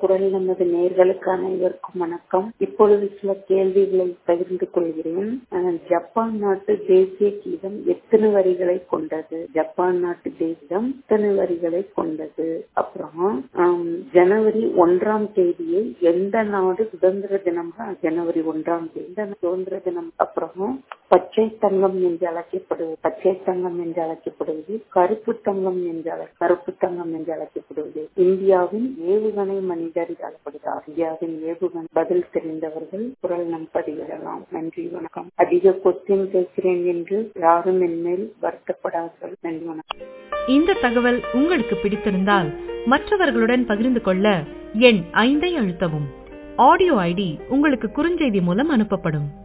குரல் நமது நேர்களுக்கு அனைவருக்கும் வணக்கம் இப்பொழுது சில கேள்விகளை பகிர்ந்து கொள்கிறேன் அஹ், ஜப்பான் நாட்டு தேசிய கீதம் எத்தனை வரிகளை கொண்டது ஜப்பான் நாட்டு தேசம் எத்தனை வரிகளை கொண்டது அப்புறம் ஆம், ஜனவரி ஒன்றாம் தேதியை எந்த நாடு சுதந்திர தினமாக ஜனவரி ஒன்றாம் தேதி எந்த சுதந்திர தினம் அப்புறம் பச்சை தங்கம் என்று அழைக்கப்படுவது பச்சை தங்கம் என்று அழைக்கப்படுவது கருப்பு தங்கம் என்று அழை கருப்பு தங்கம் என்று அழைக்கப்படுவது இந்தியாவின் ஏவுகணை மனிதர் என்று அழைக்கப்படுகிறார் இந்தியாவின் ஏவுகணை பதில் தெரிந்தவர்கள் குரல் நம் பதிவிடலாம் நன்றி வணக்கம் அதிக கொஸ்டின் பேசுகிறேன் என்று யாரும் என் மேல் வருத்தப்படாதீர்கள் நன்றி வணக்கம் இந்த தகவல் உங்களுக்கு பிடித்திருந்தால் மற்றவர்களுடன் பகிர்ந்து கொள்ள எண் ஐந்தை அழுத்தவும் ஆடியோ ஐடி உங்களுக்கு குறுஞ்செய்தி மூலம் அனுப்பப்படும்